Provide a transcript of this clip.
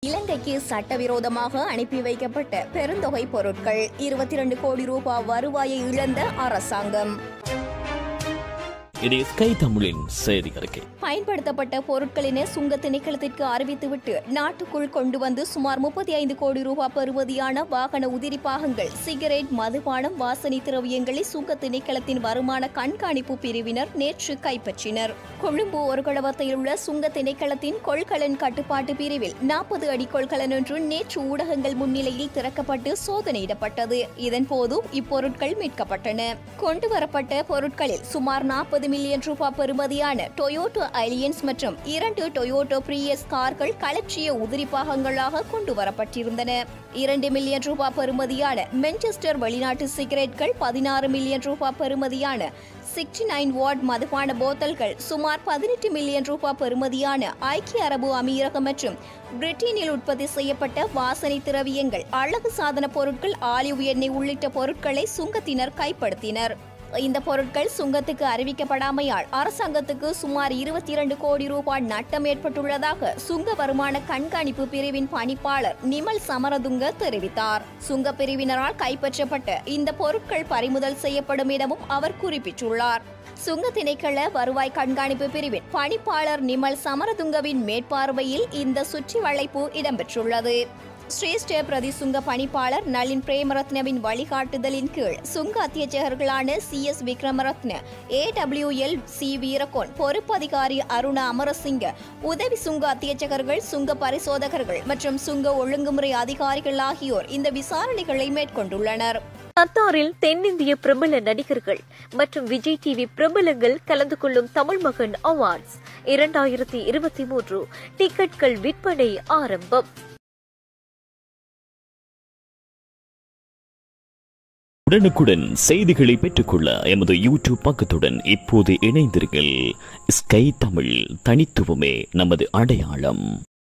இலங்கைக்கு சட்டவிரோதமாக அனுப்பி வைக்கப்பட்ட பெருந்தொகை பொருட்கள் இருபத்தி இரண்டு கோடி ரூபாய் வருவாயை இழந்த அரசாங்கம் இது ஸ்கை தமிழின் செய்தி அறிக்கை பயன்படுத்தப்பட்ட பொருட்களினை சுங்க திணைக்களத்திற்கு அறிவித்துவிட்டு நாட்டுக்குள் கொண்டு வந்து சுமார் முப்பத்தி ஐந்து கோடி ரூபாய் பெறுமதியான வாகன உதிரி பாகங்கள் சிகரெட் மதுபானம் வாசனை திரவியங்களை சுங்க திணைக்களத்தின் வருமான கண்காணிப்பு பிரிவினர் நேற்று கைப்பற்றினர் கொழும்பு ஒருகடவத்தில் உள்ள சுங்க திணைக்களத்தின் கொள்கலன் கட்டுப்பாட்டு பிரிவில் நாற்பது அடி கொள்கலன் ஒன்று நேற்று ஊடகங்கள் முன்னிலையில் திறக்கப்பட்டு சோதனையிடப்பட்டது இதன்போது இப்பொருட்கள் மீட்கப்பட்டன கொண்டுவரப்பட்ட பொருட்களில் சுமார் நாற்பது மில்லியன் ரூபாய் பெறுமதியான டொயோட்டோ அலியன்ஸ் மற்றும் இரண்டு டொயோட்டோ பிரியஸ் கார்கள் களற்றிய உதிரி பாகங்களாக கொண்டு வரப்பட்டிருந்தன இரண்டு மில்லியன் ரூபாய் பெறுமதியான மென்செஸ்டர் வெளிநாட்டு சிகரெட்கள் பதினாறு மில்லியன் ரூபாய் பெறுமதியான சிக்ஸ்டி நைன் வாட் மதுபான போத்தல்கள் சுமார் பதினெட்டு மில்லியன் ரூபாய் பெறுமதியான ஐக்கிய அரபு அமீரகம் மற்றும் பிரிட்டனில் உற்பத்தி செய்யப்பட்ட வாசனை திரவியங்கள் அழகு சாதன பொருட்கள் ஆலிவ் எண்ணெய் உள்ளிட்ட பொருட்களை சுங்கத்தினர் கைப்படுத்தினர் இந்த பொருட்கள் சுங்கத்துக்கு அறிவிக்கப்படாமையால் அரசாங்கத்துக்கு சுமார் இருபத்தி இரண்டு கோடி ரூபாய் நட்டம் ஏற்பட்டுள்ளதாக சுங்க வருமான கண்காணிப்பு பிரிவின் பணிப்பாளர் நிமல் சமரதுங்க தெரிவித்தார் சுங்க பிரிவினரால் கைப்பற்றப்பட்ட இந்த பொருட்கள் பறிமுதல் செய்யப்படும் எனவும் அவர் குறிப்பிட்டுள்ளார் சுங்க திணைக்கள வருவாய் கண்காணிப்பு பிரிவின் பணிப்பாளர் நிமல் சமரதுங்கவின் மேற்பார்வையில் இந்த சுற்றி வளைப்பு இடம்பெற்றுள்ளது சிரேஷ்ட பிரதி சுங்க பணிப்பாளர் நளின் பிரேமரத்னவின் வழிகாட்டுதலின் கீழ் சுங்க அத்தியட்சகர்களான C S Wickramaratne AWL C Weerakoon பொறுப்பு அதிகாரி அருணா அமரசிங்க உதவி சுங்க அத்தியட்சகர்கள் சுங்க பரிசோதகர்கள் மற்றும் சுங்க ஒழுங்குமுறை அதிகாரிகள் ஆகியோர் இந்த விசாரணைகளை மேற்கொண்டுள்ளனர் கத்தாரில் தென்னிந்திய பிரபல நடிகர்கள் மற்றும் விஜய் டிவி பிரபலங்கள் கலந்து கொள்ளும் தமிழ் மகன் அவார்ட்ஸ் இரண்டாயிரத்தி இருபத்தி மூன்று டிக்கெட்கள் விற்பனை ஆரம்பம் உடனுக்குடன் செய்திகளை பெற்றுக்கொள்ள எமது யூடியூப் பக்கத்துடன் இப்போது இணைந்திருங்கள் ஸ்கை தமிழ் தனித்துவமே நமது அடையாளம்